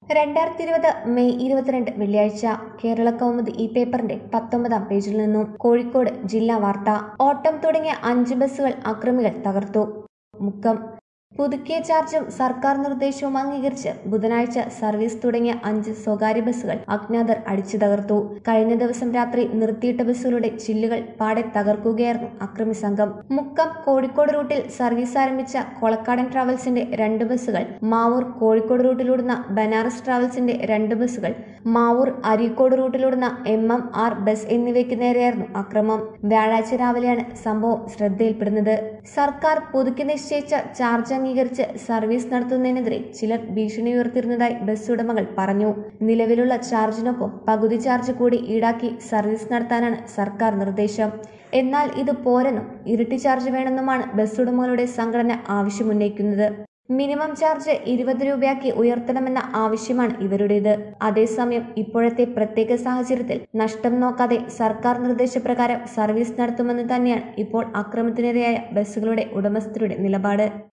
രണ്ടായിരത്തി ഇരുപത് മെയ് ഇരുപത്തിരണ്ട് വെള്ളിയാഴ്ച കേരള കൗമുദി ഈ പേപ്പറിന്റെ പത്തൊമ്പതാം പേജിൽ നിന്നും കോഴിക്കോട് ജില്ലാ വാർത്ത ഓട്ടം തുടങ്ങിയ അഞ്ച് ബസ്സുകൾ അക്രമികൾ തകർത്തു മുക്കം പുതുക്കിയ ചാർജും സർക്കാർ നിർദ്ദേശവും അംഗീകരിച്ച് ബുധനാഴ്ച സർവീസ് തുടങ്ങിയ അഞ്ച് സ്വകാര്യ ബസ്സുകൾ അജ്ഞാതർ അടിച്ചു തകർത്തു കഴിഞ്ഞ ദിവസം രാത്രി നിർത്തിയിട്ട ബസ്സുകളുടെ ചില്ലുകൾ പാടെ തകർക്കുകയായിരുന്നു അക്രമി സംഘം മുക്കം കോഴിക്കോട് റൂട്ടിൽ സർവീസ് ആരംഭിച്ച കൊളക്കാടൻ ട്രാവൽസിന്റെ രണ്ട് ബസ്സുകൾ മാവൂർ കോഴിക്കോട് റൂട്ടിലോടുന്ന ബനാറസ് ട്രാവൽസിന്റെ രണ്ട് ബസ്സുകൾ മാവൂർ അരീക്കോട് റൂട്ടിലോടുന്ന എം എം ആർ ബസ് എന്നിവയ്ക്ക് നേരെയായിരുന്നു അക്രമം വ്യാഴാഴ്ച രാവിലെയാണ് സംഭവം ശ്രദ്ധയിൽപ്പെടുന്നത് സർക്കാർ പുതുക്കി നിശ്ചയിച്ച ചാർജ് അംഗീകരിച്ച് സർവീസ് നടത്തുന്നതിനെതിരെ ചിലർ ഭീഷണി ഉയർത്തിയിരുന്നതായി ബസ് ഉടമകൾ പറഞ്ഞു നിലവിലുള്ള ചാർജിനൊപ്പം പകുതി ചാർജ് കൂടി ഈടാക്കി സർവീസ് നടത്താനാണ് സർക്കാർ നിർദ്ദേശം എന്നാൽ ഇത് പോരെന്നും ഇരട്ടി ചാർജ് വേണമെന്നുമാണ് ബസ് ഉടമകളുടെ സംഘടന ആവശ്യമുന്നയിക്കുന്നത് മിനിമം ചാർജ് ഇരുപത് രൂപയാക്കി ഉയർത്തണമെന്ന ആവശ്യമാണ് ഇവരുടേത് അതേസമയം ഇപ്പോഴത്തെ പ്രത്യേക സാഹചര്യത്തിൽ നഷ്ടം നോക്കാതെ സർക്കാർ നിർദ്ദേശപ്രകാരം സർവീസ് നടത്തുമെന്ന് തന്നെയാണ് ഇപ്പോൾ അക്രമത്തിനിരയായ ബസ്സുകളുടെ ഉടമസ്ഥരുടെ നിലപാട്